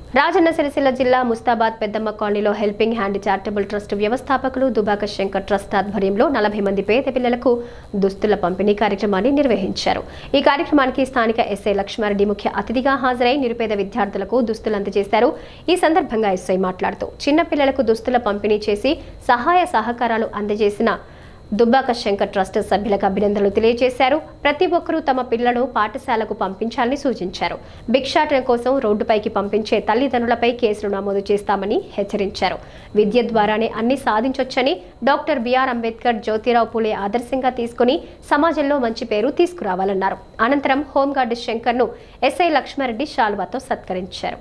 రాజన్న సిరిసిల్ల జిల్లా ముస్తాబాద్ పెద్దమ్మ కాలనీలో హెల్పింగ్ హ్యాండ్ చారిటబుల్ ట్రస్ట్ వ్యవస్థాపకులు దుబాక శంకర్ ట్రస్ట్ ఆధ్వర్యంలో నలభై మంది పేద పిల్లలకు దుస్తుల పంపిణీ కార్యక్రమాన్ని నిర్వహించారు ఈ కార్యక్రమానికి స్థానిక ఎస్ఐ లక్ష్మారెడ్డి ముఖ్య అతిథిగా హాజరై నిరుపేద విద్యార్థులకు దుస్తులు అందజేశారు ఈ సందర్భంగా ఎస్ఐ మాట్లాడుతూ చిన్న పిల్లలకు దుస్తుల పంపిణీ చేసి సహాయ సహకారాలు అందజేసిన దుబ్బాక శంకర్ ట్రస్ట్ సభ్యులకు అభినందనలు తెలియజేశారు ప్రతి ఒక్కరూ తమ పిల్లలను పాఠశాలకు పంపించాలని సూచించారు భిక్షాటన కోసం రోడ్డుపైకి పంపించే తల్లిదండ్రులపై కేసులు నమోదు చేస్తామని హెచ్చరించారు విద్య ద్వారానే అన్ని సాధించొచ్చని డాక్టర్ బిఆర్ అంబేద్కర్ జ్యోతిరావు పూలే ఆదర్శంగా తీసుకుని సమాజంలో మంచి పేరు తీసుకురావాలన్నారు అనంతరం హోంగార్డు శంకర్ను ఎస్ఐ లక్ష్మారెడ్డి శాల్వాతో సత్కరించారు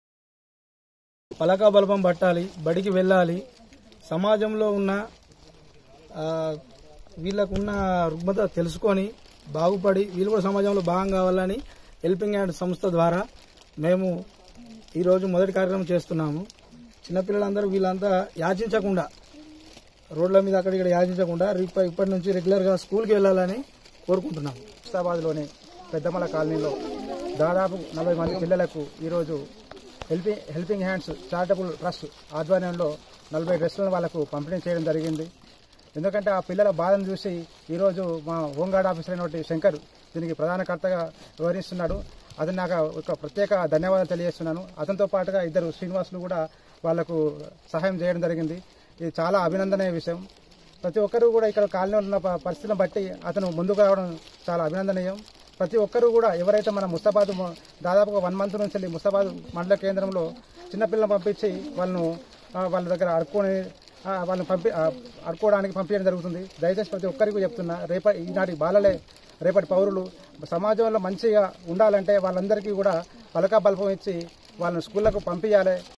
పలకా బలపం పట్టాలి బడికి వెళ్ళాలి సమాజంలో ఉన్న ఆ, వీళ్ళకున్న రుగ్మత తెలుసుకొని బాగుపడి వీళ్ళు కూడా సమాజంలో భాగం కావాలని హెల్పింగ్ హ్యాండ్ సంస్థ ద్వారా మేము ఈరోజు మొదటి కార్యక్రమం చేస్తున్నాము చిన్నపిల్లలందరూ వీళ్ళంతా యాచించకుండా రోడ్ల మీద అక్కడ ఇక్కడ యాచించకుండా రిప- ఇప్పటి నుంచి రెగ్యులర్గా స్కూల్కి వెళ్ళాలని కోరుకుంటున్నాము హుస్తాబాద్లోని పెద్దమల కాలనీలో దాదాపు నలభై మంది పిల్లలకు ఈరోజు helping helping hands charitable trust ఆధ్వర్యంలో నలభై డ్రెస్సులను వాళ్ళకు పంపిణీ చేయడం జరిగింది ఎందుకంటే ఆ పిల్లల బాధను చూసి ఈరోజు మా హోంగార్డ్ ఆఫీసర్ అయినటువంటి శంకర్ దీనికి ప్రధానకర్తగా వివరిస్తున్నాడు అతను నాకు ఒక ప్రత్యేక ధన్యవాదాలు తెలియజేస్తున్నాను అతనితో పాటుగా ఇద్దరు శ్రీనివాసులు కూడా వాళ్లకు సహాయం చేయడం జరిగింది ఇది చాలా అభినందనీయ విషయం ప్రతి ఒక్కరూ కూడా ఇక్కడ కాలనీలో ఉన్న ప- పరిస్థితులను బట్టి అతను ముందుకు రావడం చాలా అభినందనీయం ప్రతి ఒక్కరూ కూడా ఎవరైతే మన ముస్తాబాద్ మ- దాదాపుగా వన్ మంత్ నుంచి వెళ్ళి ముస్తాబాద్ మండల కేంద్రంలో చిన్నపిల్లలను పంపించి వాళ్ళను ఆ, వాళ్ళ దగ్గర అడుక్కొని ఆ, వాళ్ళని పంపి ఆ, అడుక్కోవడానికి పంపించడం జరుగుతుంది దయచేసి ప్రతి ఒక్కరికి చెప్తున్నా రేపటి ఈనాటి బాలలే రేపటి పౌరులు సమాజంలో మంచిగా ఉండాలంటే వాళ్ళందరికీ కూడా పలకా బల్పం ఇచ్చి వాళ్ళని స్కూళ్ళకు పంపించాలి